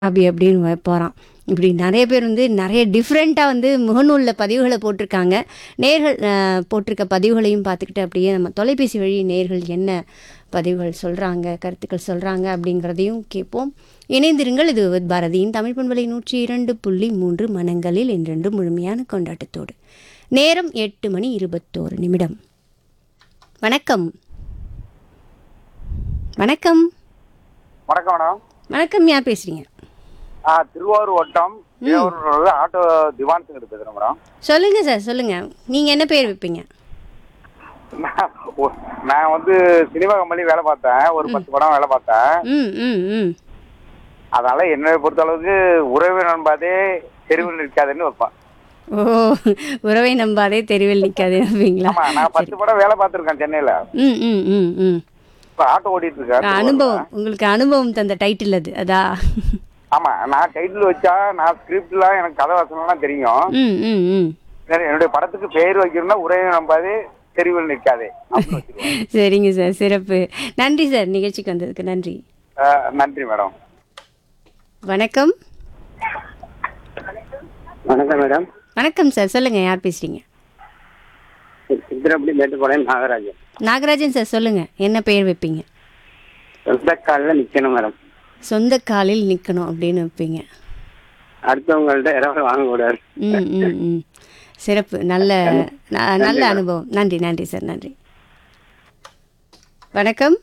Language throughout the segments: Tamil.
அப்படி அப்படின்னு போகிறான் இப்படி நிறைய பேர் வந்து நிறைய டிஃப்ரெண்ட்டாக வந்து முகநூலில் பதிவுகளை போட்டிருக்காங்க நேர்கள் அஹ், போட்டிருக்க பதிவுகளையும் பார்த்துக்கிட்டு அப்படியே நம்ம தொலைபேசி வழி நேர்கள் என்ன பதிவுகள் சொல்கிறாங்க கருத்துக்கள் சொல்கிறாங்க அப்படிங்கிறதையும் கேட்போம் இணைந்திருங்கள் இது வித் பாரதியின் தமிழ் பண்பலை நூற்றி இரண்டு புள்ளி மூன்று மனங்களில் என்றென்று முழுமையான கொண்டாட்டத்தோடு நேரம் எட்டு மணி இருபத்தோரு நிமிடம் வணக்கம் வணக்கம் வணக்கம் மேடம் வணக்கம் யார் பேசுகிறீங்க ஆ திருவாரூர் வட்டம் தேவரூர் ஆட்டோ திவான் சிங் பேசுறேன் மேடம் சொல்லுங்கள் சார் சொல்லுங்கள் நீங்கள் என்ன பேர் வைப்பீங்க நான் ஒ- நான் வந்து சினிமா கம்பெனி வேலை பார்த்தேன் ஒரு பத்து படம் வேலை பார்த்தேன் ம் ம் ம் அதனால என்னை பொறுத்த அளவுக்கு உறவு நண்பாதே தெருவில் நிற்காதுன்னு வைப்பேன் ஓ உறவை நம்பாதே தெருவில் நிற்காதே நம்பீங்களா ஆமா நான் பத்து படம் வேலை பார்த்துருக்கேன் சென்னையில ம் ம் ம் ம் இப்போ ஆட்டோ ஓட்டிட்டு இருக்கேன் அனுபவம் உங்களுக்கு அனுபவம் தந்த டைட்டில் அது அதா ஆமா நான் டைட்டில் வச்சா நான் ஸ்கிரிப்ட்லாம் எனக்கு கதை வசனம்லாம் தெரியும் ம் ம் ம் சரி, என்னுடைய படத்துக்கு பெயர் வைக்கணும்னா உறவு நம்பாதே தெருவில் நிற்காதே அப்படின்னு வச்சிருவேன். சரிங்க சார் சிறப்பு நன்றி சார் நிகழ்ச்சிக்கு வந்ததுக்கு நன்றி ஆ, நன்றி மேடம் வணக்கம் வணக்கம் மேடம் வணக்கம் சார் சொல்லுங்கள் யார் பேசுகிறீங்க சித்திரப்படி மேட்டுப்பாளையம் நாகராஜன் நாகராஜன் சார் சொல்லுங்கள் என்ன பெயர் வைப்பீங்க சொந்த காலில் நிற்கணும் மேடம் சொந்த காலில் நிற்கணும் அப்படின்னு வைப்பீங்க அடுத்தவங்கள்ட்ட யாராவது வாங்கக்கூடாது ம் ம் ம் சிறப்பு நல்ல ந- நல்ல அனுபவம் நன்றி நன்றி சார் நன்றி வணக்கம்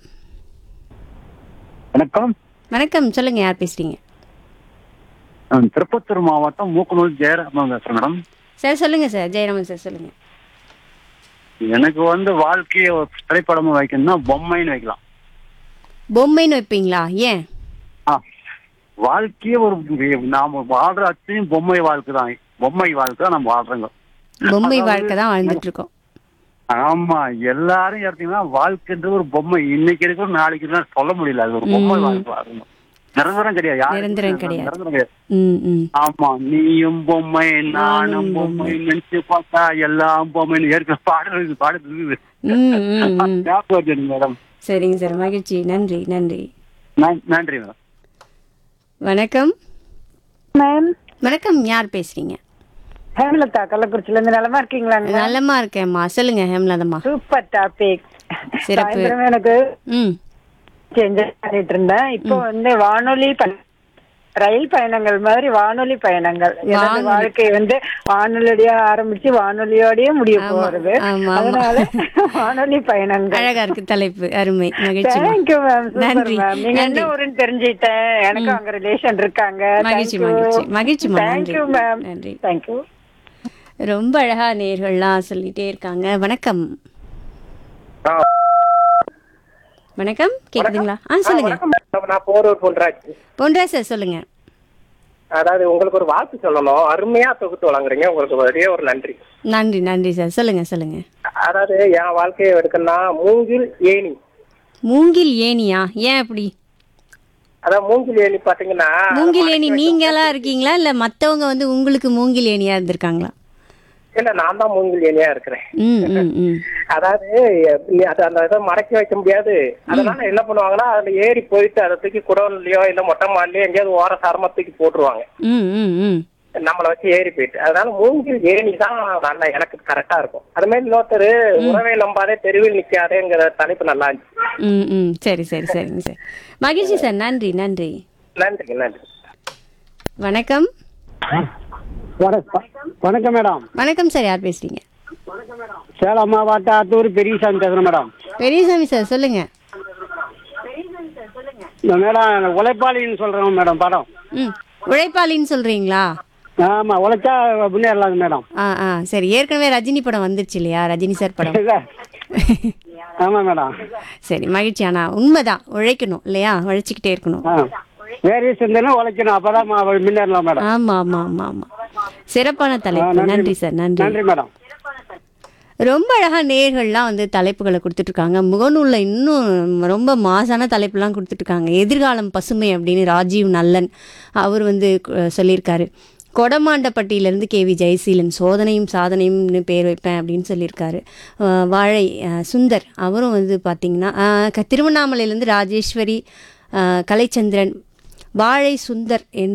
வணக்கம் வணக்கம் சொல்லுங்க யார் பேசுறீங்க நான் திருப்பத்தூர் மாவட்டம் மூக்கனூர் ஜெயராமன் பேசுறேன் மேடம் சார் சொல்லுங்க சார் ஜெயராமன் சார் சொல்லுங்க எனக்கு வந்து வாழ்க்கையை ஒரு திரைப்படமா வைக்கணும்னா பொம்மைன்னு வைக்கலாம் பொம்மைன்னு வைப்பீங்களா ஏன் ஆ வாழ்க்கையே ஒரு நாம வாழ்ற அத்தனையும் பொம்மை வாழ்க்கை தான் பொம்மை வாழ்க்கை தான் நம்ம வாழ்றோங்க பொம்மை வாழ்க்கை தான் வாழ்ந்துட்டு இருக்கோம் ஆமா எல்லாரும் எடுத்தீங்கன்னா வாழ்க்கைன்றது ஒரு பொம்மை இன்னைக்கு இருக்கிற நாளைக்கு இருக்கிற சொல்ல முடியல அது ஒரு பொம்மை வாழ்க்கை வாழ்றோம் நிரந்தரம் கிடையாது யாருக்கும் நிரந்தரம் கிடையாது. நிரந்தரம் கிடையாது ம் ம் ஆமா நீயும் பொம்மை நானும் பொம்மை நினைச்சு பார்த்தா எல்லாம் பொம்மைன்னு ஏற்கனவே பாடல் இருக்குது பாடல் இருக்குது ம் ம் ம் ஞாபகம் வருது எனக்கு மேடம் சரிங்க சார் மகிழ்ச்சி நன்றி நன்றி நன்- நன்றி மேடம் வணக்கம் மேம் வணக்கம் யார் பேசுறீங்க ஹேமலதா கள்ளக்குறிச்சில இருந்து நலமா இருக்கீங்களாங்க நல்லமா இருக்கேம்மா சொல்லுங்க ஹேம்லதம்மா சூப்பர் டாபிக் சிறப்பு. சாயந்தரம் எனக்கு ம் என்ஜாய் பண்ணிட்டு இருந்தேன் இப்போ வந்து வானொலி ப- ரயில் பயணங்கள் மாதிரி வானொலி பயணங்கள் எனது வானொலி. வாழ்க்கை வந்து வானொலியோடய ஆரம்பிச்சு வானொலியோடய முடிய ஆமா, போறது ஆமா, ஆமா. அதனால வானொலி பயணங்கள் அழகா இருக்கு தலைப்பு அருமை மகிழ்ச்சி தேங்க்யூ மேம் சூப்பர் நன்றி மேம் நீங்க நன்றி என்ன ஊருன்னு தெரிஞ்சுட்டேன் எனக்கும் அங்க ரிலேஷன் இருக்காங்க மகிழ்ச்சி மகிழ்ச்சி மகிழ்ச்சிமா நன்றி தேங்க்யூ மேம் நன்றி தேங்க்யூ ரொம்ப அழகா நேர்கள்லாம் சொல்லிட்டே இருக்காங்க வணக்கம் வணக்கம் கேக்குதுங்களா ஆ சொல்லுங்க நான் போரூர் பொன்ராஜ் பொன்றா சார் சொல்லுங்க அதாவது உங்களுக்கு ஒரு வாழ்த்து சொல்லணும் அருமையா தொகுத்து வழங்குறீங்க உங்களுக்கு ஒரே ஒரு நன்றி நன்றி நன்றி சார் சொல்லுங்க சொல்லுங்க அதாவது என் வாழ்க்கையை எடுக்கணும்னா மூங்கில் ஏணி மூங்கில் ஏனியா ஏன் அப்படி அதான் மூங்கில் ஏணி பாத்தீங்கன்னா மூங்கில் ஏணி நீங்களா இருக்கீங்களா இல்ல மத்தவங்க வந்து உங்களுக்கு மூங்கில் ஏனியா இருந்திருக்காங்களா இல்ல நான் தான் மூங்கில் ஏணியா இருக்கிறேன் ம் ம் ம் அதாவது நீ அது அந்த இதை மடக்கி வைக்க முடியாது அதனால என்ன பண்ணுவாங்கன்னா அதுல ஏறி போயிட்டு அதை தூக்கி குடோன்லயோ இல்ல மொட்டை மாடிலயோ எங்கேயாவது ஓர சாரமா தூக்கி போட்டுருவாங்க ம் ம் ம் நம்மளை வச்சு ஏறி போயிட்டு அதனால மூங்கில் ஏணி தான் நல்லா எனக்கு கரெக்டா இருக்கும் அது மாதிரி இன்னொருத்தர் உறவை நம்பாதே தெருவில் நிக்காதேங்கிற தலைப்பு நல்லா இருந்துச்சு ம் ம் சரி சரி சரிங்க சார் மகிழ்ச்சி சார் நன்றி நன்றி நன்றிங்க நன்றி வணக்கம் வணக்கம் மேடம் வணக்கம் சார் யார் பேசுறீங்க சேலம் மாவட்டம் ஆத்தூர் பெரியசாமி பேசுறேன் மேடம் பெரியசாமி சார் சொல்லுங்க மேடம் உழைப்பாளின்னு சொல்றேன் மேடம் படம் ம் உழைப்பாளின்னு சொல்றீங்களா ஆமா உழைச்சா முன்னேறலாம் மேடம் ஆ ஆ சரி ஏற்கனவே ரஜினி படம் வந்துருச்சு இல்லையா ரஜினி சார் படம் ஆமா மேடம் சரி மகிழ்ச்சி ஆனா உண்மைதான் உழைக்கணும் இல்லையா உழைச்சிக்கிட்டே இருக்கணும் ஆ வேறு சிந்தனை உழைக்கணும் அப்பதான் ம- முன்னேறலாம் மேடம் ஆமா ஆமா ஆமா ஆமா சிறப்பான தலைப்பு நன்றி சார் நன்றி நன்றி மேடம் ரொம்ப அழகா நேர்கள்லாம் வந்து தலைப்புகளை கொடுத்துட்டு இருக்காங்க முகநூலில் இன்னும் ரொம்ப மாசான தலைப்புலாம் கொடுத்துட்டு இருக்காங்க எதிர்காலம் பசுமை அப்படின்னு ராஜீவ் நல்லன் அவர் வந்து அஹ், சொல்லியிருக்காரு கொடமாண்டப்பட்டியிலேருந்து கேவி ஜெயசீலன் சோதனையும் சாதனையும்னு பேர் வைப்பேன் அப்படின்னு சொல்லியிருக்காரு அஹ், வாழை அஹ், சுந்தர் அவரும் வந்து பார்த்திங்கன்னா அஹ், க- திருவண்ணாமலையிலேருந்து ராஜேஸ்வரி அஹ், கலைச்சந்திரன் வாழை சுந்தர் என்று